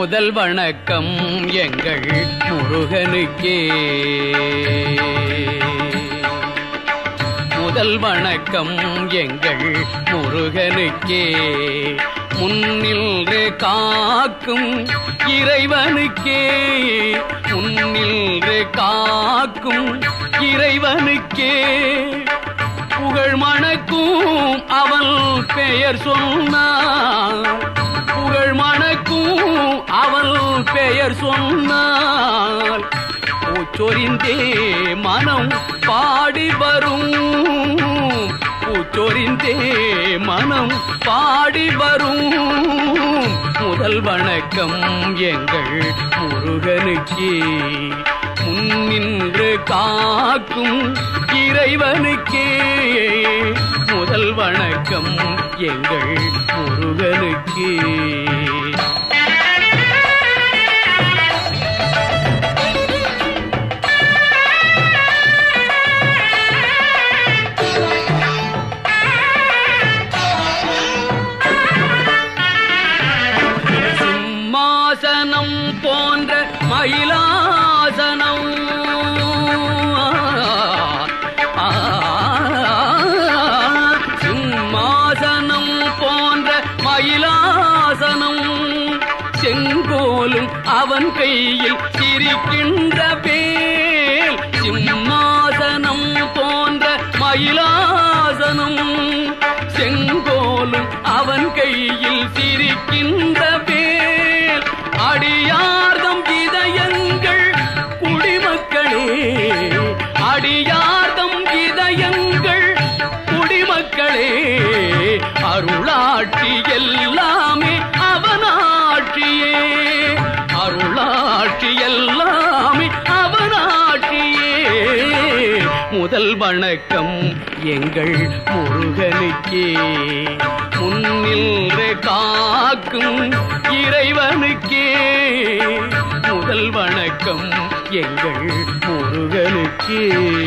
முதல் வணக்கம் எங்கள் முருகனுக்கே முதல் வணக்கம் எங்கள் முருகனுக்கே முன்னின்று காக்கும் இறைவனுக்கே முன்னின்று காக்கும் இறைவனுக்கே புகழ் மணக்கும் அவன் பெயர் சொன்னான் புகழ் மணக்கும் அவன் பெயர் சொன்னால் பூச்சொரிந்தே மனம் பாடி வரும் பூச்சொரிந்தே மனம் பாடி வரும் முதல் வணக்கம் எங்கள் முருகனுக்கே முன்னின்று காக்கும் இறைவனுக்கே முதல் வணக்கம் எங்கள் முருகனுக்கே சிம்மாசனம் போன்ற மயிலாசனம் ஆ, சிம்மாசனம் போன்ற மயிலாசனம் செங்கோலும் அவன் கையில் சிரிக்கின்ற வேல் சிம்மாசனம் போன்ற மயிலாசனம் செங்கோலும் அவன் கையில் சிரிக்கின்ற வேல் அடியார்தம் இதயங்கள் குடிமக்களே அடியார்தம் இதயங்கள் குடிமக்களே அருளாட்சி எல்லாமே அவனாட்சியே அருளாட்சி எல்லாமே அவனாட்சியே முதல் வணக்கம் எங்கள் முருகனுக்கே முன்னின்று காக்கும் இறைவனுக்கே முதல் வணக்கம் எங்கள் முருகனுக்கே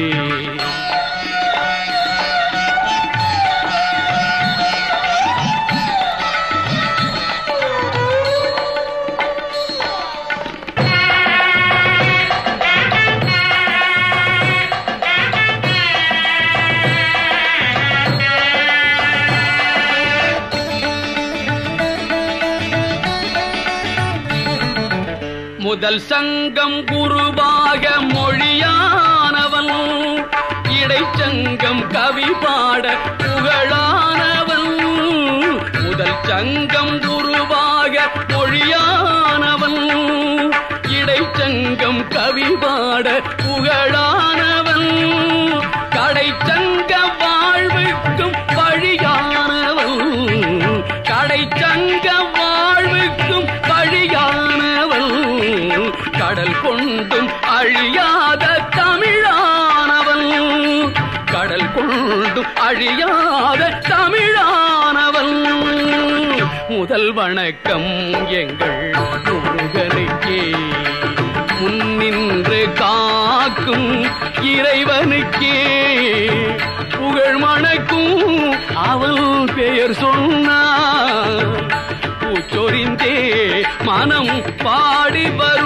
முதல் சங்கம் குருவாக மொழியானவன் இடைச்சங்கம் கவி பாட புகழானவன் முதல் சங்கம் குருவாக மொழியானவன் இடைச்சங்கம் கவி பாட புகழானவன் கடைச்சங்க வாழ்வுக்கும் வழியானவன் கடைச்சங்க வாழ்வுக்கும் வழியானவன் கடல் கொண்டும் அழியாத தமிழானவன் கடல் கொண்டும் அழியாத தமிழானவன் முதல் வணக்கம் எங்கள் முருகனுக்கே முன்னின்று காக்கும் இறைவனுக்கே புகழ் மணக்கும் அவள் பெயர் சொன்னார் பூச்சொரிந்தே மனம் பாடி வரும்